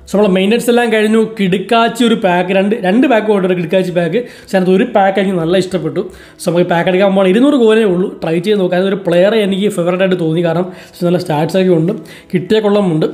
so നമ്മൾ maintenance എല്ലാം കഴിഞ്ഞു കിടുക്കാച്ചി ഒരു പാക്ക് രണ്ട് രണ്ട് പാക്ക് കൊണ്ടുവരും കിടുക്കാച്ചി പാക്ക് പക്ഷേ അതിനകത്ത് ഒരു പാക്ക് എനിക്ക് നല്ല ഇഷ്ടപ്പെട്ടു സോ നമുക്ക് പാക്ക് എടുക്കാൻ പോകണം ഇരുന്നൂറ് കോനേ ഉള്ളൂ ട്രൈ ചെയ്ത് നോക്കാം അതൊരു പ്ലെയറെ എനിക്ക് ഫേവറേറ്റ് ആയിട്ട് തോന്നി കാരണം നല്ല സ്റ്റാറ്റ്സ് ഒക്കെ ഉണ്ട് കിട്ടിയ കൊള്ളമുണ്ട്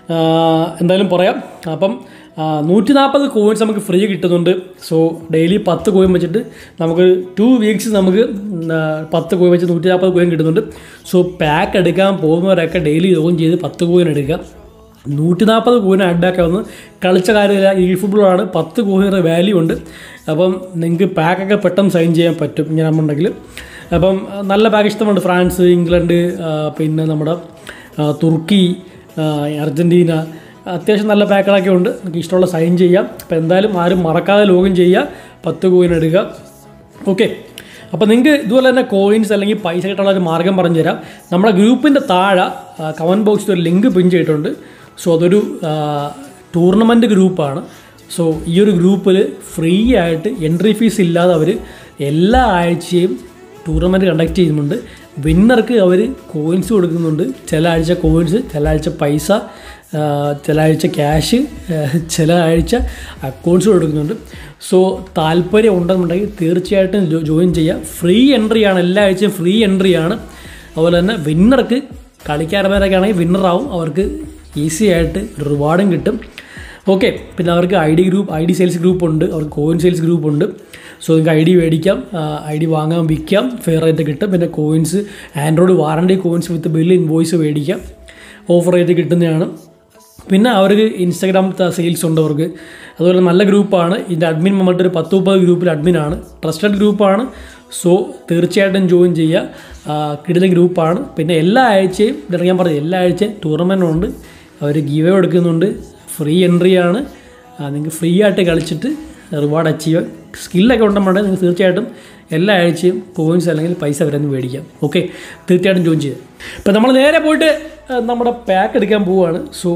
ആഹ് എന്തായാലും പറയാം അപ്പം നൂറ്റി നാൽപ്പത് കോയിൻസ് നമുക്ക് ഫ്രീ കിട്ടുന്നുണ്ട് സോ ഡെയിലി പത്ത് കോയിൻ വെച്ചിട്ട് നമുക്ക് ടു വീക്സ് നമുക്ക് ഉം, ആ, പത്ത് കോയിൻ വെച്ച് നൂറ്റി നാൽപ്പത് കോയിൻ കിട്ടുന്നുണ്ട് സോ പാക്ക് എടുക്കാൻ പോകുന്നവരൊക്കെ ഡെയിലി ലോഗിൻ ചെയ്ത് പത്ത് കോയിൻ എടുക്കുക നൂറ്റി നാൽപ്പത് കോയിൻ ആഡാക്കാൻ വന്ന് കളിച്ച കാര്യമില്ല ഈ ഫുട്ബോളാണ് പത്ത് കോയിൻ്റെ വാല്യൂ ഉണ്ട് അപ്പം നിങ്ങൾക്ക് പാക്കൊക്കെ പെട്ടെന്ന് സൈൻ ചെയ്യാൻ പറ്റും ഇങ്ങനെ ഉണ്ടെങ്കിൽ അപ്പം ആ, നല്ല പാക്ക് ഇഷ്ടമുണ്ട് ഫ്രാൻസ് ഇംഗ്ലണ്ട് ആ, പിന്നെ നമ്മുടെ ആ, തുർക്കി ആ, അർജൻറ്റീന അത്യാവശ്യം നല്ല പാക്കുകളൊക്കെ ഉണ്ട് നിങ്ങൾക്ക് ഇഷ്ടമുള്ള സൈൻ ചെയ്യാം അപ്പോൾ എന്തായാലും ആരും മറക്കാതെ ലോഗിൻ ചെയ്യുക പത്ത് കോയിൻ എടുക്കുക ഓക്കെ അപ്പോൾ നിങ്ങൾക്ക് ഇതുപോലെ തന്നെ കോയിൻസ് അല്ലെങ്കിൽ പൈസ കിട്ടാനുള്ള ഒരു മാർഗ്ഗം പറഞ്ഞു തരാം നമ്മുടെ ഗ്രൂപ്പിൻ്റെ താഴെ കമൻറ്റ് ബോക്സിൽ ഒരു ലിങ്ക് പിൻ ചെയ്തിട്ടുണ്ട് സോ അതൊരു ടൂർണമെൻറ്റ് ഗ്രൂപ്പാണ് സോ ഈ ഒരു ഗ്രൂപ്പിൽ ഫ്രീ ആയിട്ട് എൻട്രി ഫീസ് ഇല്ലാതെ അവർ എല്ലാ ആഴ്ചയും ടൂർണമെൻറ്റ് കണ്ടക്ട് ചെയ്യുന്നുണ്ട് വിന്നർക്ക് അവർ കോയിൻസ് കൊടുക്കുന്നുണ്ട് ചില ആഴ്ച കോയിൻസ് ചില ആഴ്ച പൈസ ആ, ചില ആഴ്ച ക്യാഷ് ചില ആഴ്ച അക്കൗണ്ട്സ് കൊടുക്കുന്നുണ്ട് സോ താല്പര്യം ഉണ്ടെന്നുണ്ടെങ്കിൽ തീർച്ചയായിട്ടും ജോ- ജോയിൻ ചെയ്യുക ഫ്രീ എൻട്രിയാണ് എല്ലാ ആഴ്ചയും ഫ്രീ എൻട്രിയാണ് അതുപോലെ തന്നെ വിന്നർക്ക് കളിക്കാരന്മാരൊക്കെ ആണെങ്കിൽ വിന്നറാവും അവർക്ക് ഈസി ആയിട്ട് റിവാർഡും കിട്ടും ഓക്കെ പിന്നെ അവർക്ക് I D group I D sales group ഉണ്ട് അവർക്ക് കോയിൻ സെയിൽസ് ഗ്രൂപ്പ് ഉണ്ട് സോ നിങ്ങൾക്ക് ഐ ഡി മേടിക്കാം ഐ ഡി വാങ്ങാൻ വിൽക്കാം ഫെയർ റേറ്റ് കിട്ടും പിന്നെ coins android warranty coins with bill invoice മേടിക്കാം ഓഫർ റേറ്റ് കിട്ടുന്നതാണ് പിന്നെ അവർക്ക് ഇൻസ്റ്റാഗ്രാം സെയിൽസ് ഉണ്ട് അവർക്ക് അതുപോലെ നല്ല ഗ്രൂപ്പാണ് ഇതിൻ്റെ അഡ്മിൻ നമ്മളുടെ ഒരു പത്ത് മുപ്പത് ഗ്രൂപ്പിൽ അഡ്മിനാണ് ട്രസ്റ്റഡ് ഗ്രൂപ്പാണ് സോ തീർച്ചയായിട്ടും ജോയിൻ ചെയ്യുക കിടിലൻ ഗ്രൂപ്പാണ് പിന്നെ എല്ലാ ആഴ്ചയും ഇതാണ് ഞാൻ പറഞ്ഞത് എല്ലാ ആഴ്ചയും ടൂർണമെൻ്റ് ഉണ്ട് അവർ ഗീവ് എടുക്കുന്നുണ്ട് ഫ്രീ എൻട്രി ആണ് നിങ്ങൾക്ക് ഫ്രീ ആയിട്ട് കളിച്ചിട്ട് റിവാർഡ് അച്ചീവ് സ്കില്ലൊക്കെ ഉണ്ടെന്നുണ്ടെങ്കിൽ നിങ്ങൾക്ക് തീർച്ചയായിട്ടും എല്ലാ ആഴ്ചയും കോയിൻസ് അല്ലെങ്കിൽ പൈസ വരെ മേടിക്കാം ഓക്കെ തീർച്ചയായിട്ടും ജോയിൻ ചെയ്യുക ഇപ്പം നമ്മൾ നേരെ പോയിട്ട് ആ, നമ്മുടെ പാക്ക് എടുക്കാൻ പോവുകയാണ് സോ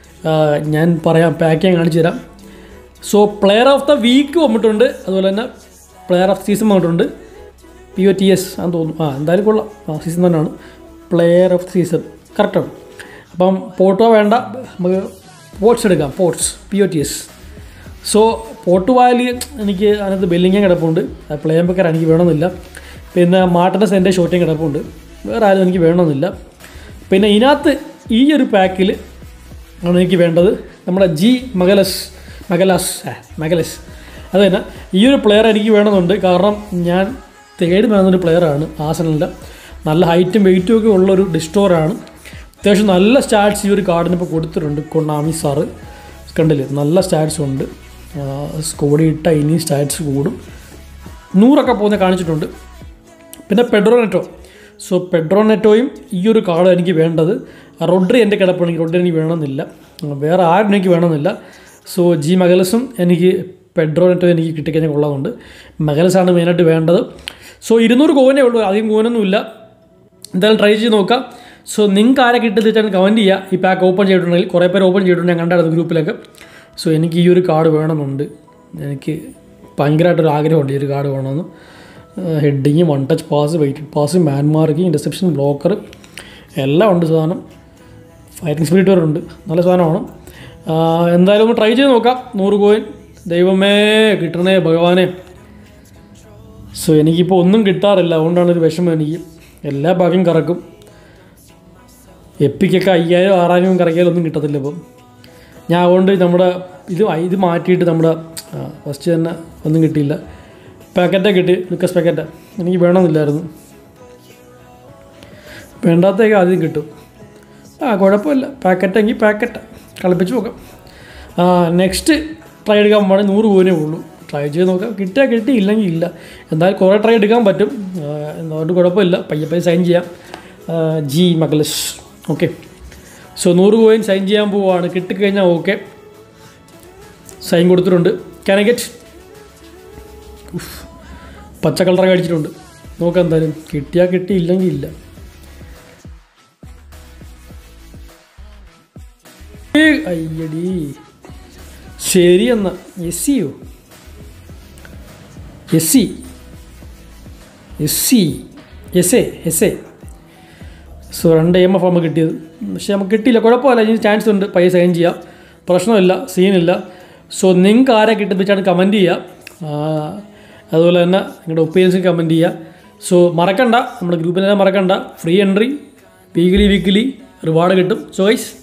ഞാൻ പറയാം പാക്ക് ഞാൻ കാണിച്ചു തരാം so player of the week വന്നിട്ടുണ്ട് അതുപോലെ തന്നെ പ്ലെയർ ഓഫ് സീസൺ വന്നിട്ടുണ്ട് പി ഒ ടി എസ് ആണെന്ന് തോന്നുന്നു ആ എന്തായാലും കൊള്ളാം ആ സീസൺ തന്നെയാണ് പ്ലെയർ ഓഫ് സീസൺ കറക്റ്റാണ് അപ്പം പോട്ടോ വേണ്ട നമുക്ക് പോട്ട്സ് എടുക്കാം pots P O T S so pot വാലി എനിക്ക് അതിനകത്ത് ബെല്ലിങ്ങ കിടപ്പുണ്ട് പ്ലേ ബക്കർ എനിക്ക് വേണമെന്നില്ല പിന്നെ മാർട്ടിനസ് എൻ്റെ ഷോട്ടിങ് കിടപ്പുണ്ട് വേറെ ആരും എനിക്ക് വേണമെന്നില്ല പിന്നെ ഇതിനകത്ത് ഈ ഒരു പാക്കിൽ ആണ് എനിക്ക് വേണ്ടത് നമ്മുടെ ജി മഗലസ് മഗലാസ് ആ, മഗലസ് അത് തന്നെ ഈ ഒരു പ്ലെയർ എനിക്ക് വേണമെന്നുണ്ട് കാരണം ഞാൻ തേടി വേണമെന്നൊരു പ്ലെയറാണ് ആസനലിൻ്റെ നല്ല ഹൈറ്റും വെയിറ്റും ഒക്കെ ഉള്ളൊരു ഡിസ്റ്റോറാണ് അത്യാവശ്യം നല്ല സ്റ്റാറ്റ്സ് ഈ ഒരു കാർഡിന് ഇപ്പോൾ കൊടുത്തിട്ടുണ്ട് കൊണ്ടാമി സാറ് കണ്ടില്ലേ നല്ല സ്റ്റാറ്റ്സ് ഉണ്ട് സ്കോഡ് ഇട്ട ഇനി സ്റ്റാറ്റ്സ് കൂടും നൂറൊക്കെ പോകുന്ന കാണിച്ചിട്ടുണ്ട് പിന്നെ പെഡ്രോ നെറ്റോ സോ പെഡ്രോ നെറ്റോയും ഈ ഒരു കാർഡ് എനിക്ക് വേണ്ടത് റൊഡ്രി എൻ്റെ കിടപ്പാണെങ്കിൽ റൊഡ്രി എനിക്ക് വേണമെന്നില്ല വേറെ ആരും എനിക്ക് വേണമെന്നില്ല സോ ജി മഗലസും എനിക്ക് പെഡ്രോ നെറ്റോ എനിക്ക് കിട്ടിക്കഴിഞ്ഞാൽ കൊള്ളാറുണ്ട് മഗലസാണ് മെയിനായിട്ട് വേണ്ടത് സോ ഇരുന്നൂറ് കോയിനേ ഉള്ളൂ അധികം കോയിനൊന്നുമില്ല എന്തായാലും ട്രൈ ചെയ്ത് നോക്കാം സോ നിങ്ങൾക്ക് ആരെ കിട്ടുന്നത് വെച്ചാൽ കമൻറ്റ് ചെയ്യുക ഈ പാക്ക് ഓപ്പൺ ചെയ്തിട്ടുണ്ടെങ്കിൽ കുറേ പേര് ഓപ്പൺ ചെയ്തിട്ടുണ്ട് ഞാൻ കണ്ടായിരുന്നു ഗ്രൂപ്പിലൊക്കെ സോ എനിക്ക് ഈ ഒരു കാർഡ് വേണമെന്നുണ്ട് എനിക്ക് ഭയങ്കരമായിട്ടൊരു ആഗ്രഹമുണ്ട് ഈ ഒരു കാർഡ് വേണമെന്ന് heading one touch pass weighted pass man marking interception blocker എല്ലാം ഉണ്ട് സാധനം ഫയറിംഗ് സ്പിരിറ്റ് വരെ ഉണ്ട് നല്ല സാധനമാണ് ആ, എന്തായാലും ഒന്ന് ട്രൈ ചെയ്ത് നോക്കാം നൂറ് കോയിൻ ദൈവമേ കിട്ടണേ ഭഗവാനെ സോ എനിക്കിപ്പോൾ ഒന്നും കിട്ടാറില്ല അതുകൊണ്ടാണ് ഒരു വിഷമം എനിക്ക് എല്ലാ ഭാഗ്യം കറക്കും എപ്പിക്കൊക്കെ അയ്യായിരം ആറായിരം കറക്കിയാലും ഒന്നും കിട്ടത്തില്ല ഇപ്പം ഞാൻ അതുകൊണ്ട് നമ്മുടെ ഇത് ഇത് മാറ്റിയിട്ട് നമ്മുടെ ഫസ്റ്റ് തന്നെ ഒന്നും കിട്ടിയില്ല പാക്കറ്റേ കിട്ടി ലുക്കസ് പാക്കറ്റ് എനിക്ക് വേണമെന്നില്ലായിരുന്നു വേണ്ടാത്തൊക്കെ ആദ്യം കിട്ടും ആ കുഴപ്പമില്ല പാക്കറ്റെങ്കിൽ പാക്കറ്റ് കളിപ്പിച്ച് നോക്കാം ആ നെക്സ്റ്റ് ട്രൈ എടുക്കാൻ പോകണമെങ്കിൽ നൂറ് പോയിനേ ഉള്ളൂ ട്രൈ ചെയ്ത് നോക്കാം കിട്ടിയാൽ കിട്ടി ഇല്ലെങ്കിൽ ഇല്ല എന്തായാലും കുറേ ട്രൈ എടുക്കാൻ പറ്റും ആ, അതുകൊണ്ട് കുഴപ്പമില്ല പയ്യെ പയ്യെ സൈൻ ചെയ്യാം ആ, ജി മകളസ് ഓക്കെ സോ നൂറ് കോയിൻ സൈൻ ചെയ്യാൻ പോവുകയാണ് കിട്ടിക്കഴിഞ്ഞാൽ ഓക്കെ സൈൻ കൊടുത്തിട്ടുണ്ട് ക്യാൻ ഐ ഗെറ്റ് പച്ച കളറൊക്കെ അടിച്ചിട്ടുണ്ട് നോക്കാം എന്തായാലും കിട്ടിയാൽ കിട്ടി ഇല്ലെങ്കിൽ ഇല്ല ഏ, അയ്യടി ശരി എന്നാ എസ് സിയോ S C S C S A S A so രണ്ട് എം എഫ് നമുക്ക് കിട്ടിയത് പക്ഷേ നമുക്ക് കിട്ടിയില്ല കുഴപ്പമില്ല ഇനി ചാൻസ് ഉണ്ട് പൈസ സൈൻ ചെയ്യാം പ്രശ്നമില്ല സീനില്ല സോ നിങ്ങൾക്ക് ആരെ കിട്ടുന്ന കമൻറ്റ് ചെയ്യുക ആ, അതുപോലെ തന്നെ നിങ്ങളുടെ ഒപ്പീനിയൻസ് കമൻറ്റ് ചെയ്യുക സോ മറക്കണ്ട നമ്മുടെ ഗ്രൂപ്പിനെല്ലാം മറക്കണ്ട free entry weekly weekly reward കിട്ടും സോ ഗൈസ്